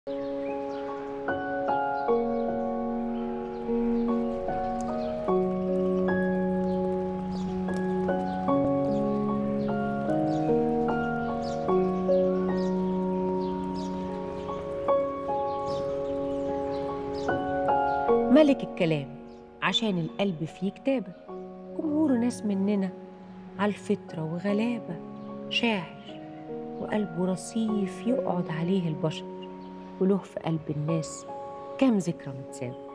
ملك الكلام عشان القلب فيه كتابة جمهور ناس مننا عالفطرة وغلابة شاعر وقلبه رصيف يقعد عليه البشر وله في قلب الناس كام ذكرى متساوي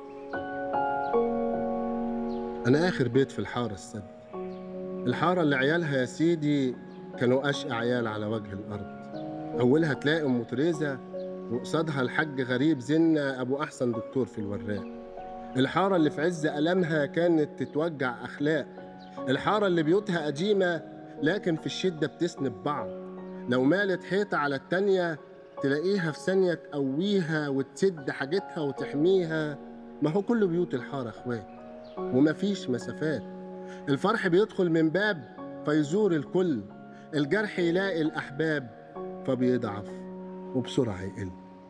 أنا آخر بيت في الحارة السد الحارة اللي عيالها يا سيدي كانوا أشقى عيال على وجه الأرض أولها تلاقي أم تريزة وقصادها الحاج غريب زنة أبو أحسن دكتور في الوراق الحارة اللي في عز ألمها كانت تتوجع أخلاق الحارة اللي بيوتها قديمة لكن في الشدة بتسند بعض لو مالت حيطة على التانية تلاقيها في ثانية تقويها وتسد حاجتها وتحميها ما هو كل بيوت الحارة اخوات ومفيش مسافات الفرح بيدخل من باب فيزور الكل الجرح يلاقي الأحباب فبيضعف وبسرعة يقل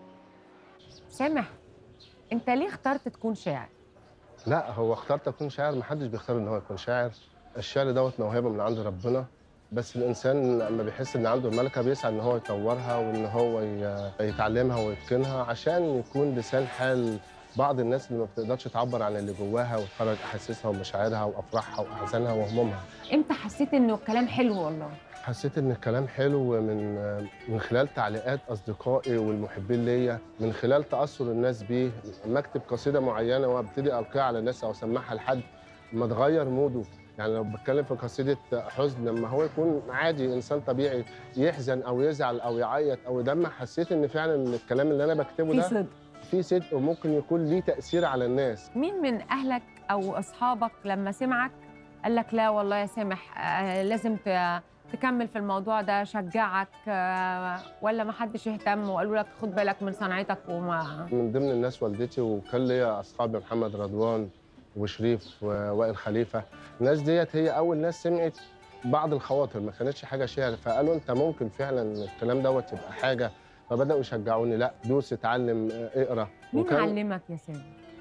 سامح انت ليه اخترت تكون شاعر لا هو اخترت اكون شاعر محدش بيختار ان هو يكون شاعر الشعر دوت موهبه من عند ربنا بس الانسان لما بيحس ان عنده الملكه بيسعى ان هو يطورها وان هو ي- يتعلمها ويتقنها عشان يكون لسان حال بعض الناس اللي ما بتقدرش تعبر عن اللي جواها وتخرج احاسيسها ومشاعرها وافراحها واحزانها وهمومها امتى حسيت انه الكلام حلو والله حسيت ان الكلام حلو من من خلال تعليقات اصدقائي والمحبين ليا من خلال تاثر الناس بيه لما اكتب قصيده معينه وابتدي القيها على الناس او اسمعها لحد ما تغير موده يعني لو بتكلم في قصيده حزن لما هو يكون عادي انسان طبيعي يحزن او يزعل او يعيط او يدمع حسيت ان فعلا ان الكلام اللي انا بكتبه في ده صدق فيه صدق وممكن يكون ليه تاثير على الناس مين من اهلك او اصحابك لما سمعك قال لك لا والله يا سامح آه، لازم ت- تكمل في الموضوع ده شجعك آه، ولا ما حدش اهتم وقالوا لك خد بالك من صنعتك وما من ضمن الناس والدتي وكان ليا اصحابي محمد رضوان وشريف ووائل خليفه الناس ديت هي اول ناس سمعت بعض الخواطر ما كانتش حاجه شعر فقالوا انت ممكن فعلا الكلام دوت يبقى حاجه فبداوا يشجعوني لا دوس اتعلم آه، اقرا مين علمك يا سامح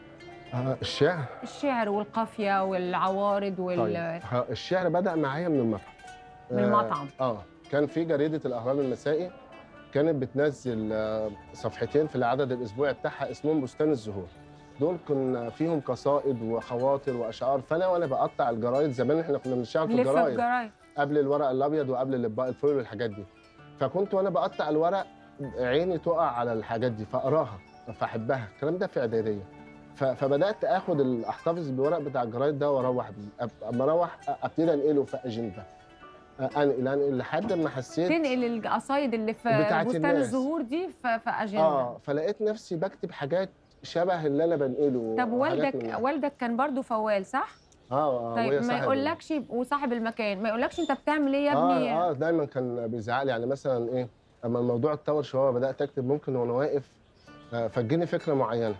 آه الشعر الشعر والقافيه والعوارض وال طيب ها، الشعر بدا معايا من المطعم من آه، المطعم. اه كان في جريده الاهرام المسائي كانت بتنزل آه، صفحتين في العدد الاسبوعي بتاعها اسمهم بستان الزهور دول كنا فيهم قصائد وخواطر واشعار فانا وانا بقطع الجرايد زمان احنا كنا بنشتغل في لف الجرايد الجرايد قبل الورق الابيض وقبل الاطباق الفويل والحاجات دي فكنت وانا بقطع الورق عيني تقع على الحاجات دي فاقراها فاحبها الكلام ده في اعداديه ف- فبدات اخد ال- احتفظ بالورق بتاع الجرايد ده واروح بيه أب- اما اروح ابتدي انقله في اجنده انقل انقل لحد ما حسيت تنقل القصايد اللي في بتاعت بستان الناس. الزهور دي في, في اجنده اه فلقيت نفسي بكتب حاجات شبه اللي انا بنقله طب وحاجات والدك من- والدك كان برضو فوال صح؟ اه اه طيب وهي ما صاحب- يقولكش وصاحب المكان ما يقولكش انت بتعمل ايه يا ابني؟ اه اه دايما كان بيزعق لي يعني مثلا ايه اما الموضوع اتطور شويه بدات اكتب ممكن وانا واقف آه، فتجيني فكره معينه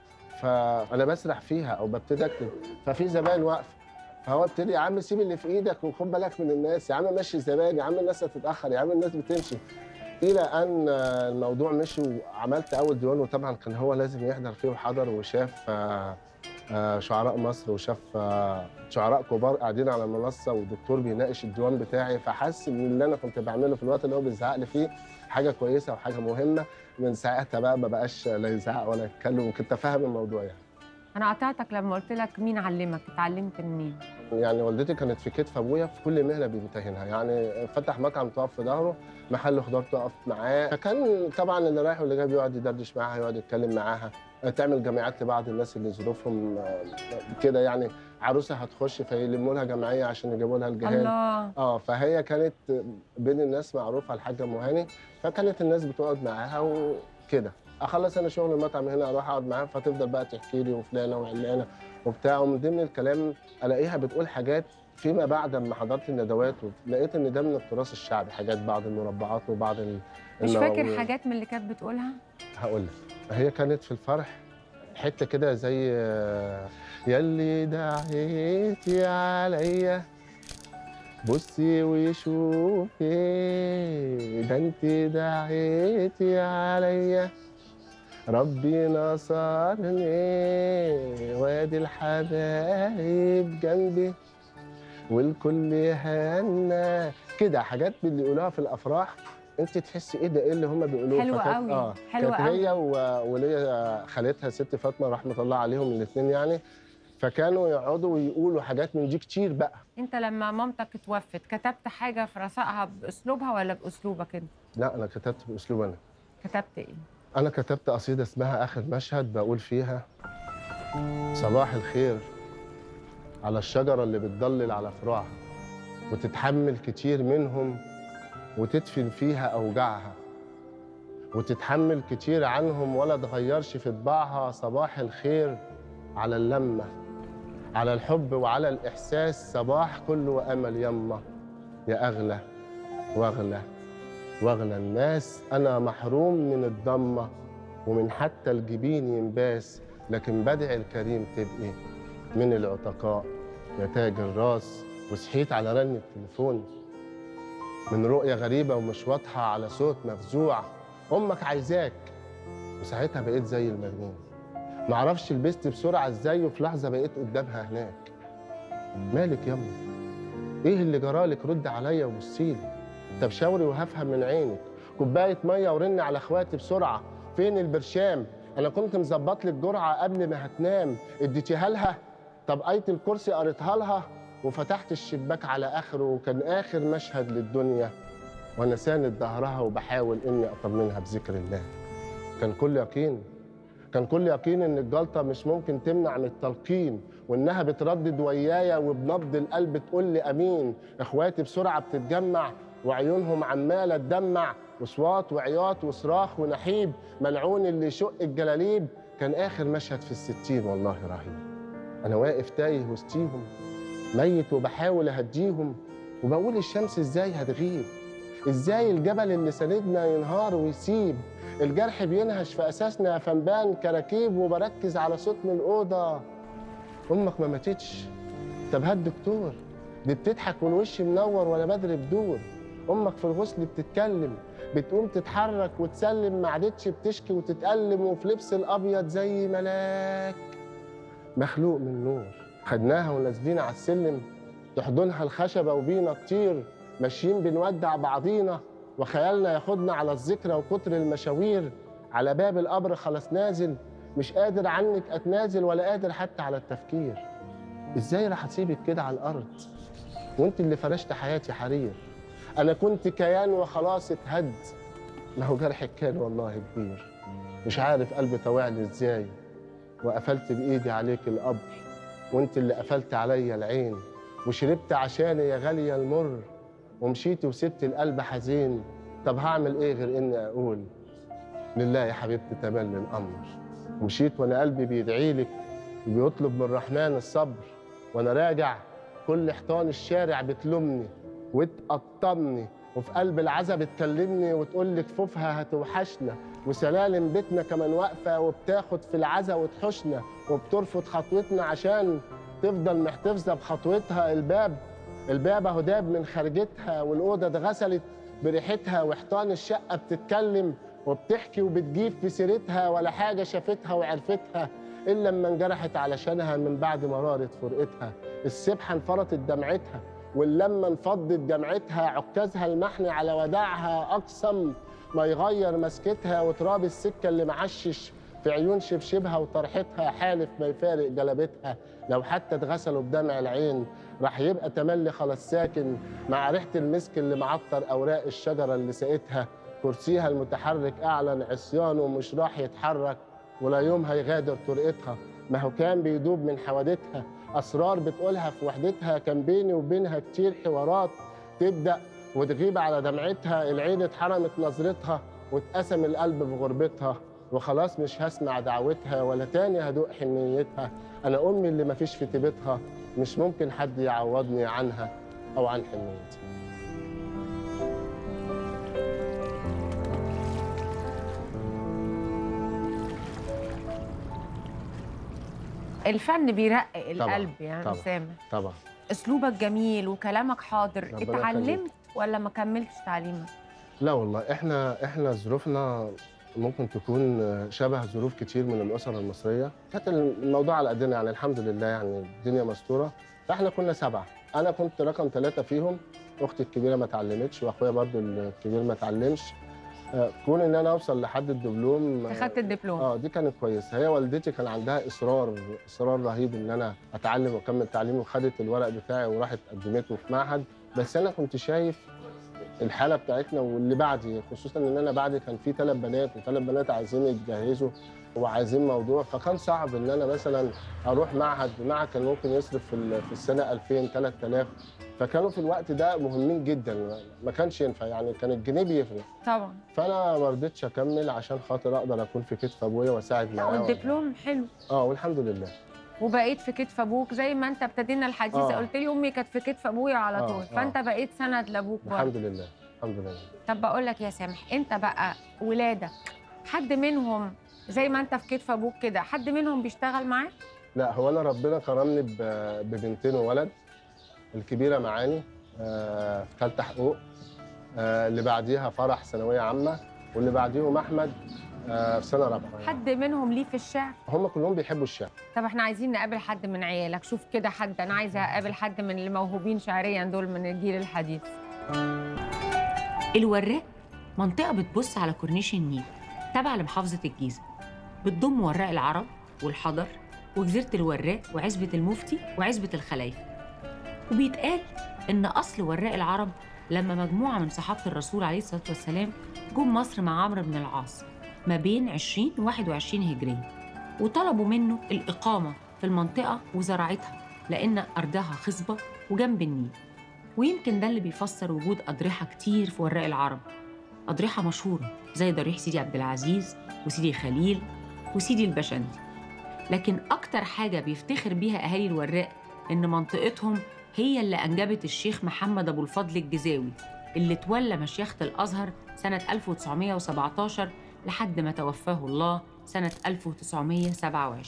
فانا بسرح فيها او ببتدي اكتب ففي زباين واقفه فهو ابتدي يا عم سيب اللي في ايدك وخد بالك من الناس يا عم مشي الزبائن يا عم الناس هتتاخر يا عم الناس بتمشي الى ان آه، الموضوع مشي وعملت اول ديوان وطبعا كان هو لازم يحضر فيه وحضر وشاف آه، آه، شعراء مصر وشاف آه، شعراء كبار قاعدين على المنصه والدكتور بيناقش الديوان بتاعي فحس ان اللي انا كنت بعمله في الوقت اللي هو بيزعق لي فيه حاجه كويسه وحاجه مهمه من ساعتها بقى ما بقاش لا يزعق ولا يتكلم وكنت فاهم الموضوع يعني انا قطعتك لما قلت لك مين علمك اتعلمت منين؟ يعني والدتي كانت في كتف ابويا في كل مهنه بيمتهنها يعني فتح مطعم تقف في ظهره محل خضار تقف معاه فكان طبعا اللي رايح واللي جاي بيقعد يدردش معاها يقعد يتكلم معاها تعمل جمعيات لبعض الناس اللي ظروفهم آه، كده يعني عروسه هتخش فيلموا لها جمعيه عشان يجيبوا لها الجهاز الله اه فهي كانت بين الناس معروفه الحاجه ام هاني فكانت الناس بتقعد معاها وكده اخلص انا شغل المطعم هنا اروح اقعد معاها فتفضل بقى تحكي لي وفلانه وعلانه وبتاع ومن ضمن الكلام الاقيها بتقول حاجات فيما بعد لما حضرت الندوات لقيت ان ده من التراث الشعبي حاجات بعض المربعات وبعض ال- مش فاكر المواويل. حاجات من اللي كانت بتقولها؟ هقول لك هي كانت في الفرح حته كده زي آه، يلي دعيتي عليا بصي وشوفي ده انت دعيتي عليا ربي نصرني وادي الحبايب جنبي والكل هنا كده حاجات من اللي يقولوها في الافراح انت تحسي ايه ده ايه اللي هم بيقولوه حلوة فكانت- قوي، اه حلوة كانت قوي. هي و- وليا خالتها ست فاطمه رحمه الله عليهم الاثنين يعني فكانوا يقعدوا ويقولوا حاجات من دي كتير بقى انت لما مامتك اتوفت كتبت حاجه في رثائها باسلوبها ولا باسلوبك انت لا انا كتبت باسلوب انا كتبت ايه أنا كتبت قصيدة اسمها آخر مشهد بقول فيها صباح الخير على الشجرة اللي بتضلل على فروعها وتتحمل كتير منهم وتدفن فيها أوجاعها وتتحمل كتير عنهم ولا تغيرش في طباعها صباح الخير على اللمة على الحب وعلى الإحساس صباح كله أمل يما يا أغلى وأغلى واغلى الناس انا محروم من الضمه ومن حتى الجبين ينباس لكن بدعي الكريم تبقي من العتقاء يا تاج الراس وصحيت على رن التليفون من رؤية غريبة ومش واضحة على صوت مفزوع أمك عايزاك وساعتها بقيت زي المجنون معرفش لبست بسرعة ازاي وفي لحظة بقيت قدامها هناك مالك يما ايه اللي جرالك رد عليا وبصيلي طب شاوري وهفهم من عينك كوبايه ميه ورن على اخواتي بسرعه فين البرشام انا كنت مظبط لك جرعه قبل ما هتنام اديتيها لها طب ايه الكرسي قريتها لها وفتحت الشباك على اخره وكان اخر مشهد للدنيا وانا ساند ظهرها وبحاول اني اطمنها بذكر الله كان كل يقين كان كل يقين ان الجلطه مش ممكن تمنع من التلقين وانها بتردد ويايا وبنبض القلب تقول لي امين اخواتي بسرعه بتتجمع وعيونهم عماله تدمع وصوات وعياط وصراخ ونحيب ملعون اللي يشق الجلاليب كان اخر مشهد في الستين والله رهيب انا واقف تايه وسطيهم ميت وبحاول اهديهم وبقول الشمس ازاي هتغيب ازاي الجبل اللي ساندنا ينهار ويسيب الجرح بينهش في اساسنا يا فنبان كراكيب وبركز على صوت من الاوضه امك ما ماتتش طب هات دكتور دي بتضحك والوش منور ولا بدر بدور امك في الغسل بتتكلم بتقوم تتحرك وتسلم ما عادتش بتشكي وتتألم وفي لبس الابيض زي ملاك مخلوق من نور خدناها ونازلين على السلم تحضنها الخشبه وبينا تطير ماشيين بنودع بعضينا وخيالنا ياخدنا على الذكرى وكتر المشاوير على باب القبر خلاص نازل مش قادر عنك اتنازل ولا قادر حتى على التفكير ازاي راح اسيبك كده على الارض وانت اللي فرشت حياتي حرير انا كنت كيان وخلاص اتهد ما هو جرحك كان والله كبير مش عارف قلبي طوعني ازاي وقفلت بايدي عليك القبر وانت اللي قفلت عليا العين وشربت عشاني يا غاليه المر ومشيت وسبت القلب حزين طب هعمل ايه غير اني اقول لله يا حبيبتي تملي الامر ومشيت وانا قلبي بيدعي لك وبيطلب من الرحمن الصبر وانا راجع كل حيطان الشارع بتلومني وتقطمني وفي قلب العزا بتكلمني وتقول لي كفوفها هتوحشنا وسلالم بيتنا كمان واقفه وبتاخد في العزا وتحوشنا وبترفض خطوتنا عشان تفضل محتفظه بخطوتها الباب الباب اهو داب من خرجتها والاوضه اتغسلت بريحتها وحيطان الشقه بتتكلم وبتحكي وبتجيب في سيرتها ولا حاجه شافتها وعرفتها الا لما انجرحت علشانها من بعد مراره فرقتها السبحه انفرطت دمعتها واللمه انفضت جمعتها عكازها المحني على وداعها اقسم ما يغير مسكتها وتراب السكه اللي معشش في عيون شبشبها وطرحتها حالف ما يفارق جلبتها لو حتى اتغسلوا بدمع العين راح يبقى تملي خلاص ساكن مع ريحه المسك اللي معطر اوراق الشجره اللي سقتها كرسيها المتحرك اعلن عصيانه ومش راح يتحرك ولا يوم هيغادر طرقتها ما هو كان بيدوب من حوادثها اسرار بتقولها في وحدتها كان بيني وبينها كتير حوارات تبدا وتغيب على دمعتها العين اتحرمت نظرتها واتقسم القلب في غربتها وخلاص مش هسمع دعوتها ولا تاني هدوق حنيتها انا امي اللي مفيش في تيبتها مش ممكن حد يعوضني عنها او عن حنيتها الفن بيرقق طبعاً، القلب يعني طبعاً. سامع طبعا اسلوبك جميل وكلامك حاضر ربنا اتعلمت يخليك. ولا ما كملتش تعليمك لا والله احنا احنا ظروفنا ممكن تكون شبه ظروف كتير من الاسر المصريه كانت الموضوع على قدنا يعني الحمد لله يعني الدنيا مستوره فاحنا كنا سبعه انا كنت رقم ثلاثه فيهم اختي الكبيره ما اتعلمتش واخويا برضو الكبير ما اتعلمش آه، كون ان انا اوصل لحد الدبلوم آه، اخدت الدبلوم اه دي كانت كويسه هي والدتي كان عندها اصرار اصرار رهيب ان انا اتعلم واكمل تعليمي وخدت الورق بتاعي وراحت قدمته في معهد بس انا كنت شايف الحاله بتاعتنا واللي بعدي خصوصا ان انا بعدي كان في ثلاث بنات وثلاث بنات عايزين يتجهزوا وعايزين موضوع فكان صعب ان انا مثلا اروح معهد معهد كان ممكن يصرف في ال- في السنه 2000 3000 فكانوا في الوقت ده مهمين جدا ما كانش ينفع يعني كان الجنيه بيفرق طبعا فانا ما رضيتش اكمل عشان خاطر اقدر اكون في كتف ابويا واساعد معاه والدبلوم حلو اه والحمد لله وبقيت في كتف ابوك زي ما انت ابتدينا الحديث آه. قلت لي امي كانت في كتف ابويا على آه، طول آه. فانت بقيت سند لابوك برضه الحمد لله الحمد لله طب بقول لك يا سامح انت بقى ولادك حد منهم زي ما انت في كتف ابوك كده حد منهم بيشتغل معاك لا هو انا ربنا كرمني ب- ببنتين وولد الكبيره معاني آه، في ثالثه حقوق آه، اللي بعديها فرح ثانويه عامه واللي بعديهم احمد آه، في سنه رابعه حد منهم ليه في الشعر هم كلهم بيحبوا الشعر طب احنا عايزين نقابل حد من عيالك شوف كده حد انا عايزه اقابل حد من الموهوبين شعريا دول من الجيل الحديث الوراق منطقة بتبص على كورنيش النيل تابعة لمحافظة الجيزة بتضم وراق العرب والحضر وجزيرة الوراق وعزبة المفتي وعزبة الخلايفة وبيتقال إن أصل وراق العرب لما مجموعة من صحابة الرسول عليه الصلاة والسلام جم مصر مع عمرو بن العاص ما بين 20 و 21 هجرية وطلبوا منه الإقامة في المنطقة وزراعتها لأن أرضها خصبة وجنب النيل ويمكن ده اللي بيفسر وجود أضرحة كتير في وراق العرب أضرحة مشهورة زي ضريح سيدي عبد العزيز وسيدي خليل وسيدي البشندي لكن أكتر حاجة بيفتخر بيها أهالي الوراق إن منطقتهم هي اللي أنجبت الشيخ محمد أبو الفضل الجزاوي اللي تولى مشيخة الأزهر سنة 1917 لحد ما توفاه الله سنة 1927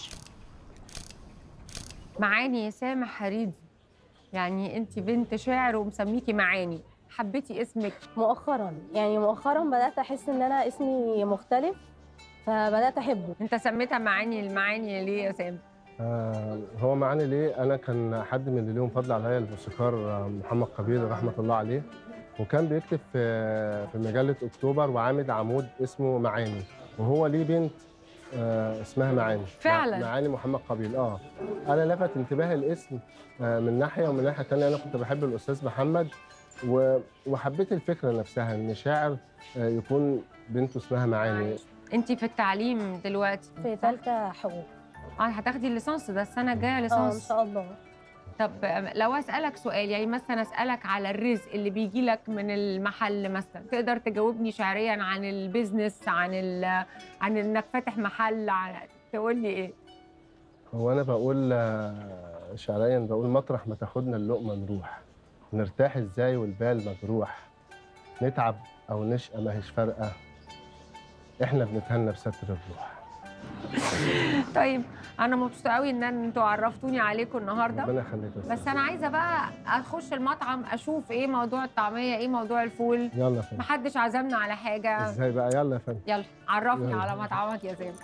معاني سامح حريدي يعني انت بنت شاعر ومسميكي معاني حبيتي اسمك مؤخرا يعني مؤخرا بدات احس ان انا اسمي مختلف فبدات احبه انت سميتها معاني المعاني ليه يا سامح آه، هو معاني ليه انا كان حد من اللي ليهم فضل عليا الموسيقار آه، محمد قبيل رحمه الله عليه وكان بيكتب في في مجله اكتوبر وعامل عمود اسمه معاني وهو ليه بنت آه، اسمها معاني فعلاً؟ مع- معاني محمد قبيل اه انا لفت انتباهي الاسم آه، من ناحيه ومن ناحيه ثانيه انا كنت بحب الاستاذ محمد و- وحبيت الفكره نفسها ان شاعر آه، يكون بنته اسمها معاني انت في التعليم دلوقتي في ثالثه حقوق اه هتاخدي الليسانس ده السنه الجايه اه ان ليسانس شاء الله طب لو اسالك سؤال يعني مثلا اسالك على الرزق اللي بيجي لك من المحل مثلا تقدر تجاوبني شعريا عن البيزنس عن ال عن انك فاتح محل عن تقول لي ايه هو انا بقول آه، شعريا بقول مطرح ما تاخدنا اللقمه نروح نرتاح ازاي والبال مجروح نتعب او نشقى ما هيش فارقه احنا بنتهنى بستر الروح طيب انا مبسوطه قوي ان انتوا عرفتوني عليكم النهارده ربنا يخليك يا بس أستاذ. انا عايزه بقى اخش المطعم اشوف ايه موضوع الطعميه ايه موضوع الفول يلا يا فندم محدش عزمنا على حاجه ازاي بقى يلا يا فندم يلا عرفني يلا. على مطعمك يا سامح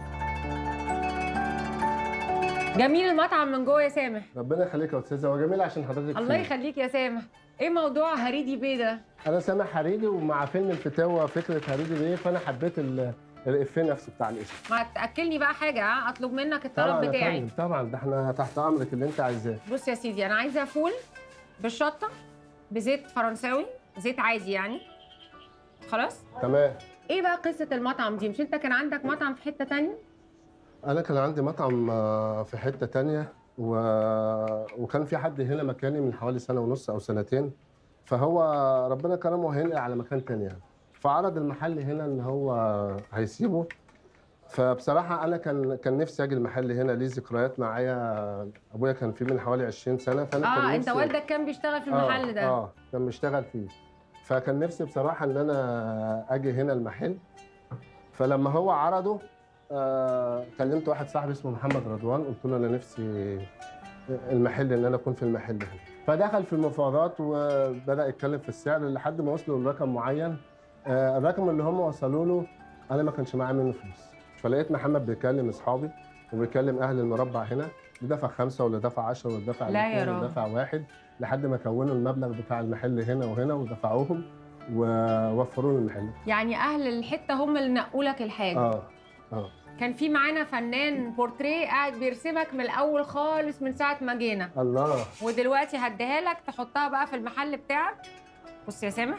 جميل المطعم من جوه يا سامح ربنا يخليك يا استاذه هو جميل عشان حضرتك الله فيه. يخليك يا سامح ايه موضوع هريدي بيه ده انا سامح حريدي ومع فيلم الفتاوى فكره حريدي ليه فانا حبيت ال- الافيه نفسه بتاع الاسم ما تاكلني بقى حاجه ها اطلب منك الطلب طبعا يا بتاعي فندم طبعا ده احنا تحت امرك اللي انت عايزاه بص يا سيدي انا عايزه فول بالشطه بزيت فرنساوي زيت عادي يعني خلاص تمام ايه بقى قصه المطعم دي مش انت كان عندك مطعم في حته تانية انا كان عندي مطعم آه، في حته تانية و... وكان في حد هنا مكاني من حوالي سنه ونص او سنتين فهو ربنا كرمه هينقل على مكان تاني يعني فعرض المحل هنا ان هو هيسيبه فبصراحه انا كان كان نفسي اجي المحل هنا ليه ذكريات معايا ابويا كان فيه من حوالي 20 سنه فانا كان اه انت نفسي- والدك كان بيشتغل في المحل آه ده اه كان بيشتغل فيه فكان نفسي بصراحه ان انا اجي هنا المحل فلما هو عرضه آه كلمت واحد صاحبي اسمه محمد رضوان قلت له انا نفسي المحل ان انا اكون في المحل هنا فدخل في المفاوضات وبدا يتكلم في السعر لحد ما وصلوا لرقم معين آه الرقم اللي هم وصلوا له انا ما كانش معايا منه فلوس فلقيت محمد بيكلم اصحابي وبيكلم اهل المربع هنا اللي دفع خمسه واللي دفع 10 واللي دفع لا يا 200 واللي راجل. دفع واحد لحد ما كونوا المبلغ بتاع المحل هنا وهنا ودفعوهم ووفروا لي المحل يعني اهل الحته هم اللي نقوا لك الحاجه اه اه كان في معانا فنان بورتريه قاعد بيرسمك من الاول خالص من ساعه ما جينا الله ودلوقتي هديها لك تحطها بقى في المحل بتاعك بص يا سامح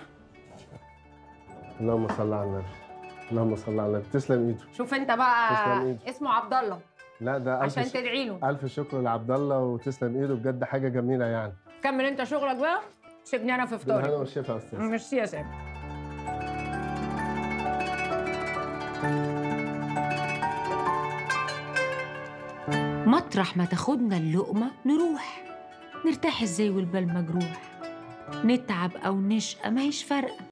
اللهم صل على النبي اللهم صل على النبي تسلم ايده شوف انت بقى تسلم إيدك. اسمه عبد الله لا ده عشان الف ش... تدعي له الف شكر لعبد الله وتسلم ايده بجد حاجه جميله يعني كمل انت شغلك بقى سيبني انا في بالهنا فطاري والشفا يا استاذ ميرسي يا سامح مطرح ما تاخدنا اللقمة نروح نرتاح ازاي والبال مجروح نتعب أو نشقى ما هيش فارقة